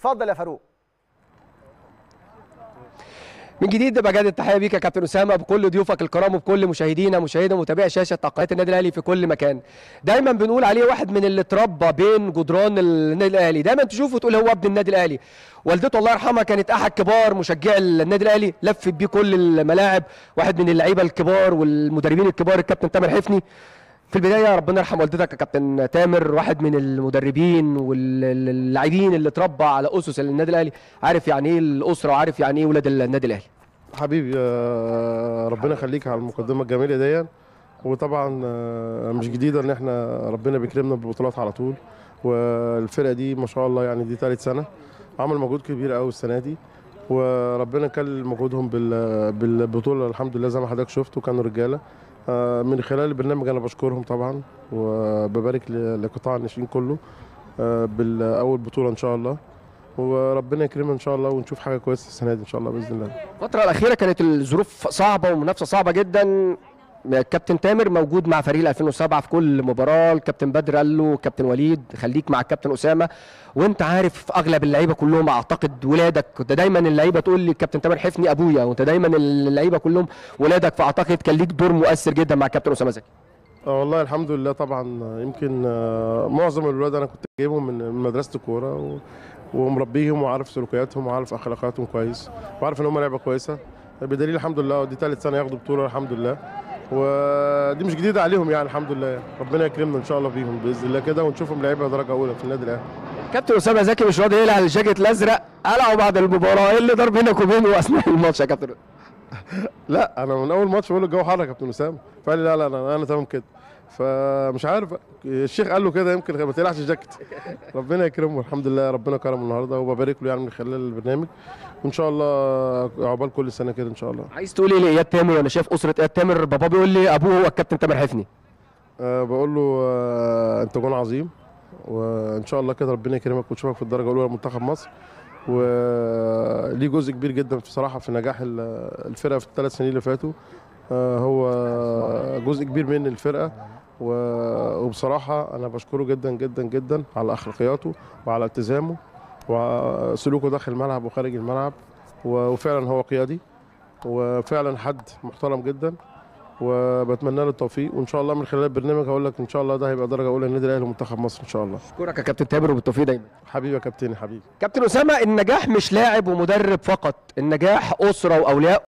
اتفضل يا فاروق من جديد بجد التحيه بيك يا كابتن اسامه بكل ضيوفك الكرام وبكل مشاهدينا مشاهدي ومتابعي شاشه قناه النادي الاهلي في كل مكان دايما بنقول عليه واحد من اللي اتربى بين جدران النادي الاهلي دايما تشوفه تقول هو ابن النادي الاهلي والدته الله يرحمها كانت احد كبار مشجعي النادي الاهلي لفت بيه كل الملاعب واحد من اللعيبه الكبار والمدربين الكبار الكابتن تامر حفني في البدايه ربنا يرحم والدتك يا كابتن تامر واحد من المدربين واللاعبين اللي اتربى على اسس النادي الاهلي عارف يعني ايه الاسره وعارف يعني ايه ولاد النادي الاهلي حبيبي آه، ربنا يخليك على المقدمه الجميله دي وطبعا آه، مش جديده ان احنا ربنا بيكرمنا بالبطولات على طول والفرقه دي ما شاء الله يعني دي ثالث سنه عمل مجهود كبير قوي السنه دي وربنا كل مجهودهم بال- بالبطوله الحمد لله زي ما حضرتك شفت وكانوا رجاله آه، من خلال البرنامج انا بشكرهم طبعا وببارك ل- لقطاع الناشئين كله آه، بالاول بطوله ان شاء الله وربنا يكرمنا ان شاء الله ونشوف حاجه كويسه السنه دي ان شاء الله باذن الله الفترة الأخيرة كانت الظروف صعبة ومنافسة صعبة جدا الكابتن تامر موجود مع فريق 2007 في كل مباراة الكابتن بدر قال له كابتن وليد خليك مع الكابتن أسامة وأنت عارف أغلب اللعيبة كلهم أعتقد ولادك كنت دايما اللعيبة تقول لي الكابتن تامر حفني أبويا وأنت دايما اللعيبة كلهم ولادك فأعتقد كان ليك دور مؤثر جدا مع الكابتن أسامة زكي اه والله الحمد لله طبعا آه، يمكن آه، معظم الولاد انا كنت جايبهم من من مدرسه الكوره و- ومربيهم وعارف سلوكياتهم وعارف اخلاقياتهم كويس وعارف ان هم لعبه كويسه بدليل الحمد لله دي ثالث سنه ياخدوا بطوله الحمد لله ودي مش جديده عليهم يعني الحمد لله ربنا يكرمنا ان شاء الله بيهم باذن الله كده ونشوفهم لعيبه درجه اولى في النادي الاهلي كابتن أسامة زكي مش راضي يقلع الجاكيت الأزرق قلعه بعد المباراة إيه اللي دار بينك وبينه أثناء الماتش يا كابتن لا انا من اول ماتش بقول له الجو حر يا كابتن اسامه فقال لي لا لا انا انا تمام كده فمش عارف بقى. الشيخ قال له كده يمكن ما تقلعش الجاكيت ربنا يكرمه الحمد لله ربنا كرمه النهارده وببارك له يعني من خلال البرنامج وان شاء الله عقبال كل سنه كده ان شاء الله عايز تقول إيه لإياد تامر وأنا شايف أسرة إياد تامر بابا بيقول لي أبوه هو الكابتن تامر حفني أه بقول له أه انت جون عظيم وان شاء الله كده ربنا يكرمك وتشوفك في الدرجه الاولى لمنتخب مصر وليه جزء كبير جدا بصراحه في نجاح ال- الفرقه في الثلاث سنين اللي فاتوا أه هو جزء كبير من الفرقه و- وبصراحه انا بشكره جدا جدا جدا على اخلاقياته وعلى التزامه وسلوكه داخل الملعب وخارج الملعب وفعلا هو قيادي وفعلا حد محترم جدا وبتمنى له التوفيق وان شاء الله من خلال البرنامج هقول لك ان شاء الله ده هيبقى درجه اولى للنادي الاهلي ومنتخب مصر ان شاء الله أشكرك يا كابتن تامر وبالتوفيق دايما حبيبي يا كابتن حبيبي كابتن أسامة النجاح مش لاعب ومدرب فقط النجاح أسرة وأولياء